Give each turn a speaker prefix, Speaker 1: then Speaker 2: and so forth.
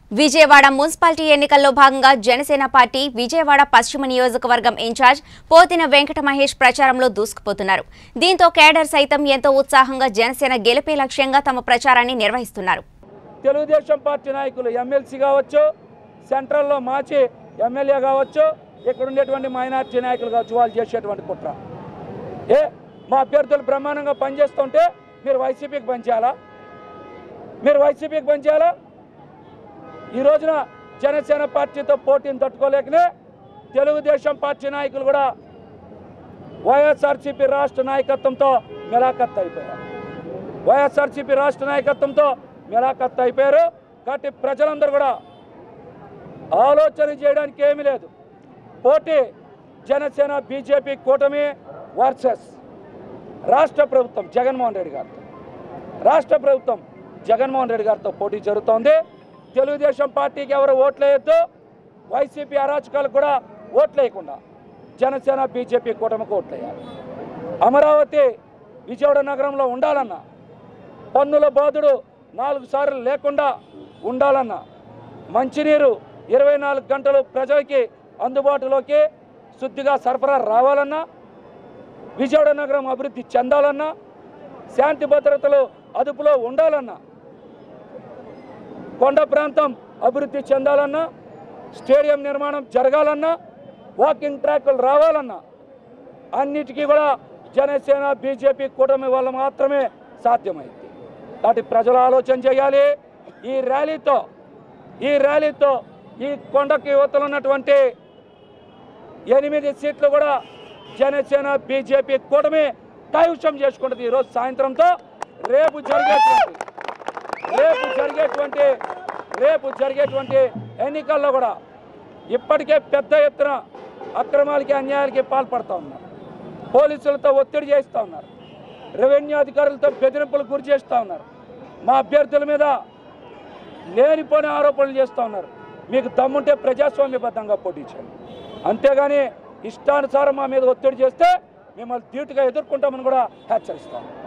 Speaker 1: Vijayawada municipality ఎన్నికల్లో భాగంగా Janasena party Vijayawada పశ్చిమ నియోజకవర్గం ఇన్ఛార్జ్ పోతిన వెంకట మహేష్ ప్రచారంలో దూసుకుపోతున్నారు దీంతో కేడర్ సైతం ఎంతో ఉత్సాహంగా జనసేన గెలిపే లక్ష్యంగా తమ ప్రచారాన్ని నిర్వహిస్తున్నారు
Speaker 2: తెలుగుదేశం పార్టీ నాయకులు ఎమ్మెల్సీ కావచ్చు సెంట్రల్లో మాచి ఎమ్మెల్యే కావచ్చు ఇక్కడ ఉండేటువంటి మైనార్టీ నాయకులు కావచ్చు వాళ్ళు చేసేటువంటి కుట్ర ఏ మా అభ్యర్థులు బ్రహ్మాండంగా పనిచేస్తుంటే మీరు వైసీపీకి పనిచేయాలా మీరు వైసీపీకి పనిచేయాలా ఈ రోజున జనసేన పార్టీతో పోటీని తట్టుకోలేకనే తెలుగుదేశం పార్టీ నాయకులు కూడా వైఎస్ఆర్సీపీ రాష్ట్ర నాయకత్వంతో మిలాఖత్ అయిపోయారు వైఎస్ఆర్సీపీ రాష్ట్ర నాయకత్వంతో మిలాఖత్ అయిపోయారు కాబట్టి ప్రజలందరూ కూడా ఆలోచన చేయడానికి ఏమీ లేదు పోటీ జనసేన బీజేపీ కూటమి వర్సెస్ రాష్ట్ర ప్రభుత్వం జగన్మోహన్ రెడ్డి గారితో రాష్ట్ర ప్రభుత్వం జగన్మోహన్ రెడ్డి గారితో పోటీ జరుగుతోంది తెలుగుదేశం పార్టీకి ఎవరు ఓట్లేయొద్దు వైసీపీ అరాచకాలకు కూడా ఓట్లేయకుండా జనసేన బీజేపీ కూటమికి ఓట్లేయాలి అమరావతి విజయవాడ నగరంలో ఉండాలన్నా పన్నుల బాధుడు నాలుగు సార్లు లేకుండా ఉండాలన్నా మంచినీరు ఇరవై నాలుగు గంటలు ప్రజలకి అందుబాటులోకి శుద్ధిగా సరఫరా రావాలన్నా విజయవాడ నగరం అభివృద్ధి చెందాలన్నా శాంతి భద్రతలు అదుపులో ఉండాలన్నా కొండ ప్రాంతం అభివృద్ధి చెందాలన్నా స్టేడియం నిర్మాణం జరగాలన్నా వాకింగ్ ట్రాక్లు రావాలన్నా అన్నిటికీ కూడా జనసేన బీజేపీ కూటమి వల్ల మాత్రమే సాధ్యమైంది కాబట్టి ప్రజలు ఆలోచన చేయాలి ఈ ర్యాలీతో ఈ ర్యాలీతో ఈ కొండకి యువతలు ఉన్నటువంటి ఎనిమిది సీట్లు కూడా జనసేన బీజేపీ కూటమి కైవశం చేసుకుంటుంది ఈరోజు సాయంత్రంతో రేపు జరిగేటువంటి రేపు జరిగేటువంటి రేపు జరిగేటువంటి ఎన్నికల్లో కూడా ఇప్పటికే పెద్ద ఎత్తున అక్రమాలకి అన్యాయాలకి పాల్పడుతూ ఉన్నారు పోలీసులతో ఒత్తిడి చేస్తూ ఉన్నారు రెవెన్యూ అధికారులతో బెదిరింపులకు గురి చేస్తూ ఉన్నారు మా అభ్యర్థుల మీద లేనిపోని ఆరోపణలు చేస్తూ ఉన్నారు మీకు దమ్ముంటే ప్రజాస్వామ్యబద్ధంగా పోటీ చేయండి అంతేగాని ఇష్టానుసారం మా మీద ఒత్తిడి చేస్తే మిమ్మల్ని ధీటుగా ఎదుర్కొంటామని కూడా హెచ్చరిస్తాం